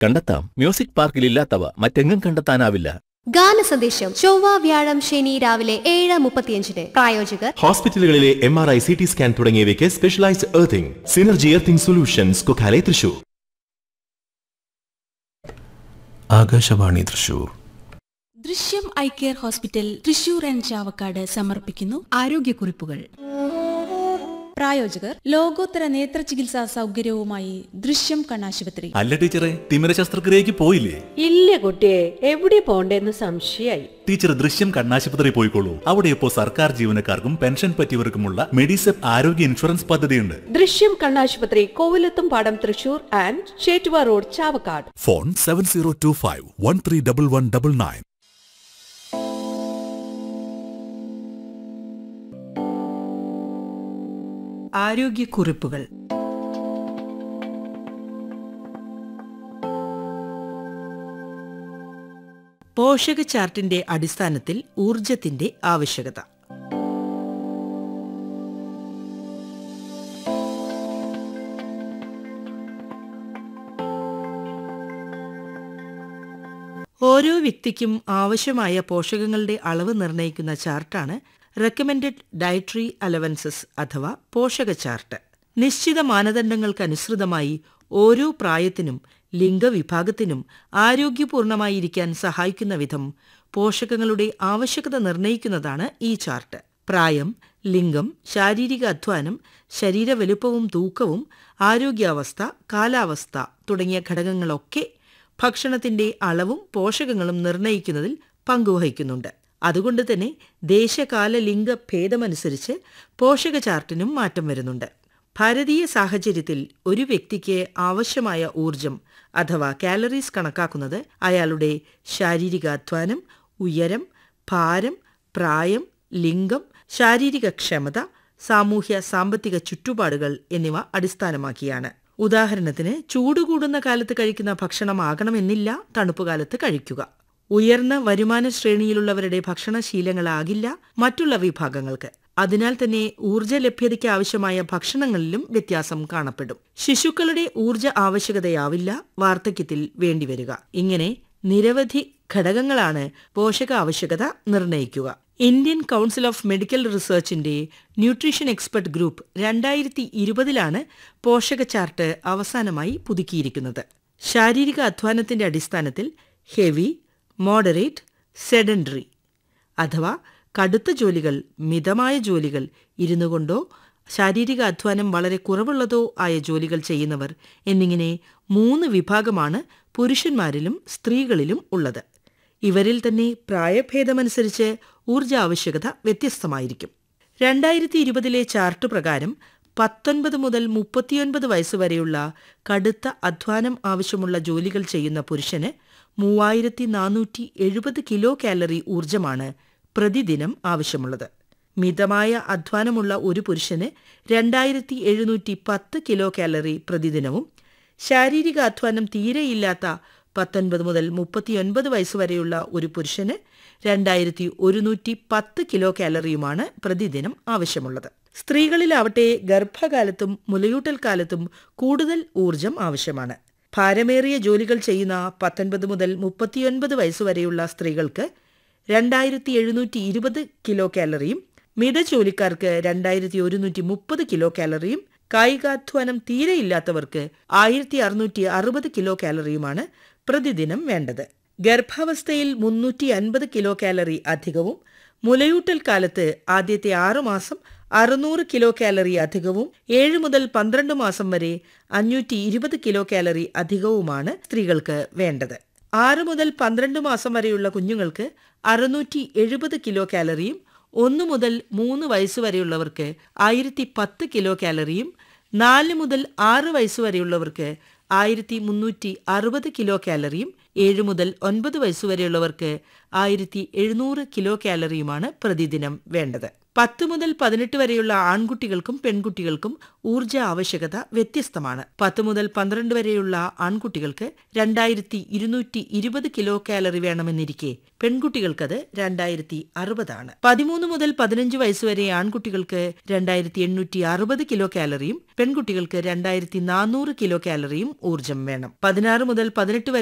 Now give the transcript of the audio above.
കണ്ടെത്താം മ്യൂസിക് പാർക്കിൽ ഇല്ലാത്തവ മറ്റെങ്ങും കണ്ടെത്താനാവില്ല ഗാനസന്ദേശം ചൊവ്വ വ്യാഴം ശനി രാവിലെ ഏഴ് മുപ്പത്തിയഞ്ചിന് പ്രായോജകർ ഹോസ്പിറ്റലുകളിലെ M R I C T scan തുടങ്ങിയവയ്ക്ക് specialised earthing synergy earthing solutions Kokkale Thrissur Akashvani Thrissur Drishyam eye care hospital Thrissur and Chavakkad സമർപ്പിക്കുന്നു ആരോഗ്യക്കുറിപ്പുകൾ പ്രായോജകർ ലോകോത്തര നേത്ര ചികിത്സാ സൗകര്യവുമായി ദൃശ്യം കണ്ണാശുപത്രി അല്ല ടീച്ചറെ തിമിര ശസ്ത്രക്രിയക്ക് പോയില്ലേ ഇല്ല കുട്ടിയെ എവിടെ പോണ്ടേന്ന് സംശയായി ടീച്ചർ ദൃശ്യം കണ്ണാശുപത്രി പോയിക്കോളൂ അവിടെ ഇപ്പോൾ സർക്കാർ ജീവനക്കാർക്കും പെൻഷൻ പറ്റിയവർക്കുമുള്ള മെഡിസെപ്പ് ആരോഗ്യ ഇൻഷുറൻസ് പദ്ധതിയുണ്ട് ദൃശ്യം കണ്ണാശുപത്രി കോവിലത്തും പാടം Thrissur and Chettuva road Chavakkad phone seven zero two five one three double one double nine ആരോഗ്യക്കുറിപ്പുകൾ പോഷക ചാർട്ടിന്റെ അടിസ്ഥാനത്തിൽ ഊർജത്തിന്റെ ആവശ്യകത ഓരോ വ്യക്തിക്കും ആവശ്യമായ പോഷകങ്ങളുടെ അളവ് നിർണ്ണയിക്കുന്ന ചാർട്ടാണ് റെക്കമെൻഡഡ് ഡയറ്ററി അലവൻസസ് അഥവാ പോഷക ചാർട്ട് നിശ്ചിത മാനദണ്ഡങ്ങൾക്കനുസൃതമായി ഓരോ പ്രായത്തിനും ലിംഗവിഭാഗത്തിനും ആരോഗ്യപൂർണമായിരിക്കാൻ സഹായിക്കുന്ന വിധം പോഷകങ്ങളുടെ ആവശ്യകത നിർണ്ണയിക്കുന്നതാണ് ഈ ചാർട്ട് പ്രായം ലിംഗം ശാരീരിക അധ്വാനം ശരീരവലുപ്പവും തൂക്കവും ആരോഗ്യാവസ്ഥ കാലാവസ്ഥ തുടങ്ങിയ ഘടകങ്ങളൊക്കെ ഭക്ഷണത്തിന്റെ അളവും പോഷകങ്ങളും നിർണ്ണയിക്കുന്നതിൽ പങ്കുവഹിക്കുന്നുണ്ട് അതുകൊണ്ട് തന്നെ ദേശകാല ലിംഗ ഭേദമനുസരിച്ച് പോഷക ചാർട്ടിനും മാറ്റം വരുന്നുണ്ട് ഭാരതീയ സാഹചര്യത്തിൽ ഒരു വ്യക്തിക്ക് ആവശ്യമായ ഊർജം അഥവാ കാലറീസ് കണക്കാക്കുന്നത് അയാളുടെ ശാരീരിക അധ്വാനം ഉയരം ഭാരം പ്രായം ലിംഗം ശാരീരിക ക്ഷമത സാമൂഹ്യ സാമ്പത്തിക ചുറ്റുപാടുകൾ എന്നിവ അടിസ്ഥാനമാക്കിയാണ് ഉദാഹരണത്തിന് ചൂട് കൂടുന്ന കാലത്ത് കഴിക്കുന്ന ഭക്ഷണമാകണമെന്നില്ല തണുപ്പുകാലത്ത് കഴിക്കുക ഉയർന്ന വരുമാന ശ്രേണിയിലുള്ളവരുടെ ഭക്ഷണശീലങ്ങളാകില്ല മറ്റുള്ള വിഭാഗങ്ങൾക്ക് അതിനാൽ തന്നെ ഊർജ്ജ ലഭ്യതയ്ക്ക് ആവശ്യമായ ഭക്ഷണങ്ങളിലും വ്യത്യാസം കാണപ്പെടും ശിശുക്കളുടെ ഊർജ്ജ ആവശ്യകതയാവില്ല വാർദ്ധക്യത്തിൽ വേണ്ടിവരിക ഇങ്ങനെ നിരവധി ഘടകങ്ങളാണ് പോഷക ആവശ്യകത നിർണ്ണയിക്കുക ഇന്ത്യൻ കൗൺസിൽ ഓഫ് മെഡിക്കൽ റിസർച്ചിന്റെ ന്യൂട്രീഷൻ എക്സ്പെർട്ട് ഗ്രൂപ്പ് രണ്ടായിരത്തി ഇരുപതിലാണ് പോഷക ചാർട്ട് അവസാനമായി പുതുക്കിയിരിക്കുന്നത് ശാരീരിക അധ്വാനത്തിന്റെ അടിസ്ഥാനത്തിൽ ഹെവി മോഡറേറ്റ് സെഡൻഡറി അഥവാ കടുത്ത ജോലികൾ മിതമായ ജോലികൾ ഇരുന്നു കൊണ്ടോ ശാരീരിക അധ്വാനം വളരെ കുറവുള്ളതോ ആയ ജോലികൾ ചെയ്യുന്നവർ എന്നിങ്ങനെ മൂന്ന് വിഭാഗമാണ് പുരുഷന്മാരിലും സ്ത്രീകളിലും ഉള്ളത് ഇവരിൽ തന്നെ പ്രായഭേദമനുസരിച്ച് ഊർജ്ജ ആവശ്യകത വ്യത്യസ്തമായിരിക്കും രണ്ടായിരത്തി ഇരുപതിലെ ചാർട്ട് പ്രകാരം പത്തൊൻപത് മുതൽ മുപ്പത്തിയൊൻപത് വയസ്സുവരെയുള്ള കടുത്ത അധ്വാനം ആവശ്യമുള്ള ജോലികൾ ചെയ്യുന്ന പുരുഷന് മൂവായിരത്തി നാനൂറ്റി എഴുപത് കിലോ കാലറി ഊർജമാണ് പ്രതിദിനം ആവശ്യമുള്ളത് മിതമായ അധ്വാനമുള്ള ഒരു പുരുഷന് രണ്ടായിരത്തി എഴുന്നൂറ്റി പത്ത് കിലോ കാലറി പ്രതിദിനവും ശാരീരിക അധ്വാനം തീരെയില്ലാത്ത പത്തൊൻപത് മുതൽ മുപ്പത്തിയൊൻപത് വയസ്സുവരെയുള്ള ഒരു പുരുഷന് രണ്ടായിരത്തി ഒരുന്നൂറ്റി പത്ത് കിലോ കാലറിയുമാണ് പ്രതിദിനം ആവശ്യമുള്ളത് സ്ത്രീകളിലാവട്ടെ ഗർഭകാലത്തും മുലയൂട്ടൽ കാലത്തും കൂടുതൽ ഊർജം ആവശ്യമാണ് ഭാരമേറിയ ജോലികൾ ചെയ്യുന്ന പത്തൊൻപത് മുതൽ മുപ്പത്തിയൊൻപത് വയസ്സുവരെയുള്ള സ്ത്രീകൾക്ക് രണ്ടായിരത്തി എഴുന്നൂറ്റി ഇരുപത് കിലോ കാലറിയും മിതജോലിക്കാർക്ക് രണ്ടായിരത്തി ഒരുന്നൂറ്റി മുപ്പത് കിലോ കാലറിയും കായികാധ്വാനം തീരെയില്ലാത്തവർക്ക് ആയിരത്തി അറുന്നൂറ്റി അറുപത് കിലോ കാലറിയുമാണ് പ്രതിദിനം വേണ്ടത് ഗർഭാവസ്ഥയിൽ മുന്നൂറ്റി അൻപത് കിലോ കാലറി അധികവും മുലയൂട്ടൽ കാലത്ത് ആദ്യത്തെ ആറുമാസം അറുന്നൂറ് കിലോ കാലറി അധികവും ഏഴ് മുതൽ പന്ത്രണ്ട് മാസം വരെ അഞ്ഞൂറ്റി ഇരുപത് കിലോ കാലറി അധികവുമാണ് സ്ത്രീകൾക്ക് വേണ്ടത് ആറ് മുതൽ പന്ത്രണ്ട് മാസം വരെയുള്ള കുഞ്ഞുങ്ങൾക്ക് അറുന്നൂറ്റി എഴുപത് കിലോ കാലറിയും ഒന്ന് മുതൽ മൂന്ന് വയസ്സുവരെയുള്ളവർക്ക് ആയിരത്തി പത്ത് കിലോ കാലറിയും നാല് മുതൽ ആറ് വയസ്സുവരെയുള്ളവർക്ക് ആയിരത്തി മുന്നൂറ്റി അറുപത് കിലോ കാലറിയും ഏഴ് മുതൽ ഒൻപത് വയസ്സുവരെയുള്ളവർക്ക് ആയിരത്തി എഴുന്നൂറ് കിലോ കാലറിയുമാണ് പ്രതിദിനം വേണ്ടത് പത്ത് മുതൽ പതിനെട്ട് വരെയുള്ള ആൺകുട്ടികൾക്കും പെൺകുട്ടികൾക്കും ഊർജ ആവശ്യകത വ്യത്യസ്തമാണ് പത്ത് മുതൽ പന്ത്രണ്ട് വരെയുള്ള ആൺകുട്ടികൾക്ക് രണ്ടായിരത്തി ഇരുന്നൂറ്റി ഇരുപത് കിലോ കാലറി വേണമെന്നിരിക്കെ പെൺകുട്ടികൾക്കത് രണ്ടായിരത്തി അറുപതാണ് പതിമൂന്ന് മുതൽ പതിനഞ്ച് വയസ്സുവരെ ആൺകുട്ടികൾക്ക് രണ്ടായിരത്തി എണ്ണൂറ്റി അറുപത് കിലോ കാലറിയും പെൺകുട്ടികൾക്ക് രണ്ടായിരത്തി നാനൂറ് കിലോ കാലറിയും ഊർജം വേണം പതിനാറ് മുതൽ പതിനെട്ട് വരെ